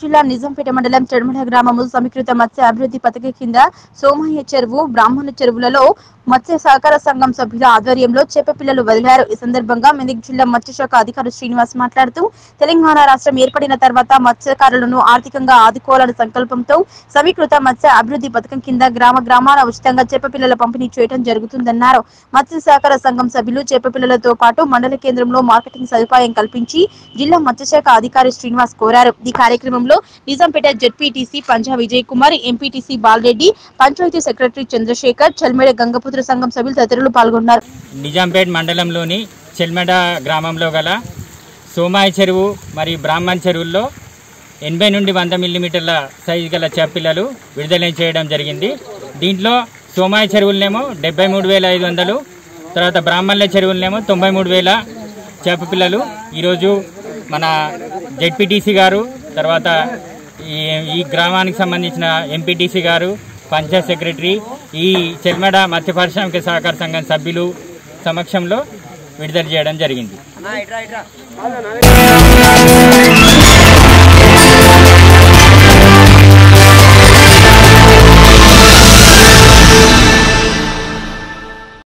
జిల్లా నిజాంపేట మండలం చెడుమల గ్రామము సమీకృత మత్స్య అభివృద్ధి పథకం కింద సోమయ్య చెరువు బ్రాహ్మణ చెరువులలో మత్స్య సహకార సంఘం సభ్యుల ఆధ్వర్యంలో చేప పిల్లలు వదిలారు ఈ సందర్భంగా మెదక్ జిల్లా మత్స్యశాఖ అధికారి శ్రీనివాస్ మాట్లాడుతూ తెలంగాణ రాష్ట్రం ఏర్పడిన తర్వాత మత్స్యకారులను ఆర్థికంగా ఆదుకోవాలనే సంకల్పంతో సమీకృత మత్స్య అభివృద్ధి పథకం కింద గ్రామ గ్రామాల ఉచితంగా చేప పిల్లల పంపిణీ చేయడం జరుగుతుందన్నారు మత్స్య సహకార సంఘం సభ్యులు చేప పిల్లలతో పాటు మండల కేంద్రంలో మార్కెటింగ్ సదుపాయం కల్పించి జిల్లా మత్స్యశాఖ అధికారి శ్రీనివాస్ కోరారు ఈ కార్యక్రమంలో Nizampet ZPTC Panja Vijay Kumar MPTC Balareddy panchayat secretary Chandrashekar Chalmeda Gangaputra సంఘం సభ్యులు తదితరులు పాల్గొన్నారు నిజాంపేట్ మండలంలోని చెల్మెడ గ్రామంలో గల సోమాయి చెరువు మరియు బ్రాహ్మణ్ చెరువుల్లో ఎనభై నుండి వంద మిల్లీమీటర్ల సైజు గల చేపపిల్లలు విడుదల చేయడం జరిగింది దీంట్లో సోమాయి చెరువులనేమో డెబ్బై మూడు వేల ఐదు వందలు తర్వాత బ్రాహ్మణుల చెరువులనేమో తొంభై మూడు వేల చేపపిల్లలు ఈరోజు మన జెడ్పీటీసీ గారు తర్వాత ఈ ఈ గ్రామానికి సంబంధించిన ఎంపీటీసీ గారు పంచాయత్ సెక్రటరీ ఈ చెల్మెడ మత్స్య పారిశ్రామిక సహకార సంఘం సభ్యులు సమక్షంలో విడుదల చేయడం జరిగింది